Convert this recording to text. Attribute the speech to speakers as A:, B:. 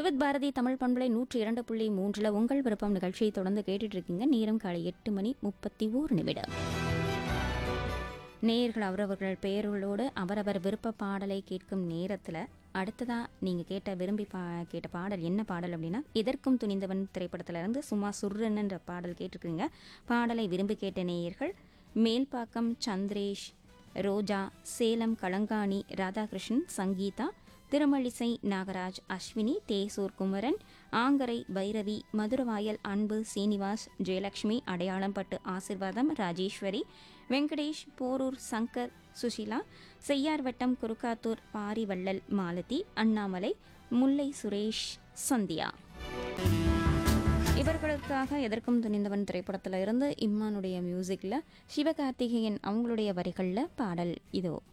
A: விவித் பாரதி தமிழ் பண்பலை நூற்றி இரண்டு புள்ளி மூன்றில் உங்கள் விருப்பம் நிகழ்ச்சியை தொடர்ந்து கேட்டுட்டு இருக்கீங்க நேரம் காலை எட்டு மணி முப்பத்தி ஓரு நிமிடம் நேயர்கள் அவரவர்கள் பெயர்களோடு அவரவர் விருப்ப பாடலை கேட்கும் நேரத்தில் அடுத்ததா நீங்கள் கேட்ட விரும்பி பா கேட்ட பாடல் என்ன பாடல் அப்படின்னா எதற்கும் துணிந்தவன் திரைப்படத்துல இருந்து சும்மா சுர்ரன்ன்ற பாடல் கேட்டிருக்கீங்க பாடலை விரும்பி கேட்ட நேயர்கள் மேல்பாக்கம் சந்திரேஷ் ரோஜா சேலம் களங்காணி ராதாகிருஷ்ணன் சங்கீதா திருமழிசை நாகராஜ் அஸ்வினி தேசூர் குமரன் ஆங்கரை பைரவி மதுரவாயல் அன்பு சீனிவாஸ் ஜெயலட்சுமி அடையாளம்பட்டு ஆசிர்வாதம் ராஜேஸ்வரி வெங்கடேஷ் போரூர் சங்கர் சுஷிலா செய்யார்வட்டம் குருக்காத்தூர் பாரிவள்ளல் மாலதி அண்ணாமலை முல்லை சுரேஷ் சந்தியா இவர்களுக்காக எதற்கும் துணிந்தவன் திரைப்படத்தில் இருந்து இம்மானுடைய மியூசிக்கில் சிவகார்த்திகேயன் அவங்களுடைய வரிகளில் பாடல் இதோ